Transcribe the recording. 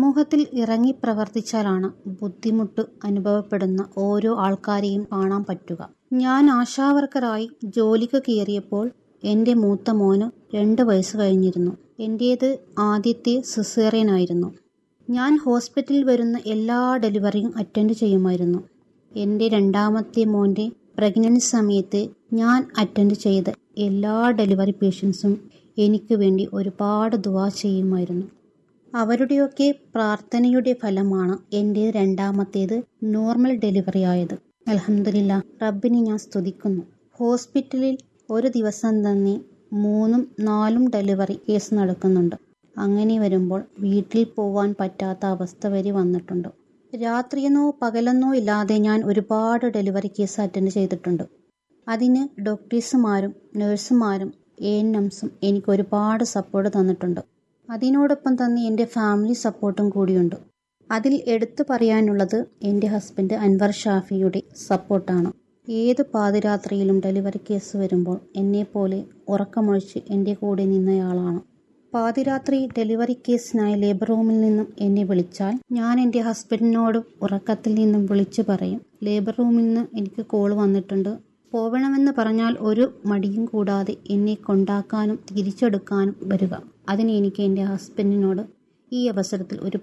സമൂഹത്തിൽ ഇറങ്ങി പ്രവർത്തിച്ചാലാണ് ബുദ്ധിമുട്ട് അനുഭവപ്പെടുന്ന ഓരോ ആൾക്കാരെയും കാണാൻ പറ്റുക ഞാൻ ആശാവർക്കറായി ജോലിക്ക് കയറിയപ്പോൾ എൻ്റെ മൂത്ത മോന് രണ്ട് വയസ്സ് കഴിഞ്ഞിരുന്നു എൻ്റേത് ആദ്യത്തെ സിസേറിയനായിരുന്നു ഞാൻ ഹോസ്പിറ്റലിൽ വരുന്ന എല്ലാ ഡെലിവറിയും അറ്റൻഡ് ചെയ്യുമായിരുന്നു എൻ്റെ രണ്ടാമത്തെ മോൻ്റെ പ്രഗ്നൻസി സമയത്ത് ഞാൻ അറ്റൻഡ് ചെയ്ത എല്ലാ ഡെലിവറി പേഷ്യൻസും എനിക്ക് വേണ്ടി ഒരുപാട് ദുവാ ചെയ്യുമായിരുന്നു അവരുടെയൊക്കെ പ്രാർത്ഥനയുടെ ഫലമാണ് എൻ്റെ രണ്ടാമത്തേത് നോർമൽ ഡെലിവറി ആയത് അലഹമില്ല റബ്ബിനെ ഞാൻ സ്തുതിക്കുന്നു ഹോസ്പിറ്റലിൽ ഒരു ദിവസം തന്നെ മൂന്നും നാലും ഡെലിവറി കേസ് നടക്കുന്നുണ്ട് അങ്ങനെ വരുമ്പോൾ വീട്ടിൽ പോവാൻ പറ്റാത്ത അവസ്ഥ വരെ വന്നിട്ടുണ്ട് രാത്രിയെന്നോ പകലെന്നോ ഇല്ലാതെ ഞാൻ ഒരുപാട് ഡെലിവറി കേസ് അറ്റൻഡ് ചെയ്തിട്ടുണ്ട് അതിന് ഡോക്ടേഴ്സുമാരും നഴ്സുമാരും എ എൻ എംസും എനിക്ക് ഒരുപാട് സപ്പോർട്ട് തന്നിട്ടുണ്ട് അതിനോടൊപ്പം തന്നെ എൻ്റെ ഫാമിലി സപ്പോർട്ടും കൂടിയുണ്ട് അതിൽ എടുത്തു പറയാനുള്ളത് എൻ്റെ ഹസ്ബൻഡ് അൻവർ ഷാഫിയുടെ സപ്പോർട്ടാണ് ഏത് പാതിരാത്രിയിലും ഡെലിവറി കേസ് വരുമ്പോൾ എന്നെപ്പോലെ ഉറക്കമൊഴിച്ച് എൻ്റെ കൂടെ നിന്നയാളാണ് പാതിരാത്രി ഡെലിവറി കേസിനായി ലേബർ റൂമിൽ നിന്നും എന്നെ വിളിച്ചാൽ ഞാൻ എൻ്റെ ഹസ്ബൻഡിനോട് ഉറക്കത്തിൽ നിന്നും വിളിച്ചു പറയും ലേബർ റൂമിൽ നിന്ന് എനിക്ക് കോൾ വന്നിട്ടുണ്ട് പോവണമെന്ന് പറഞ്ഞാൽ ഒരു മടിയും കൂടാതെ എന്നെ കൊണ്ടാക്കാനും തിരിച്ചെടുക്കാനും വരിക അതിന് എനിക്ക് എൻ്റെ ഹസ്ബൻഡിനോട് ഈ അവസരത്തിൽ ഒരു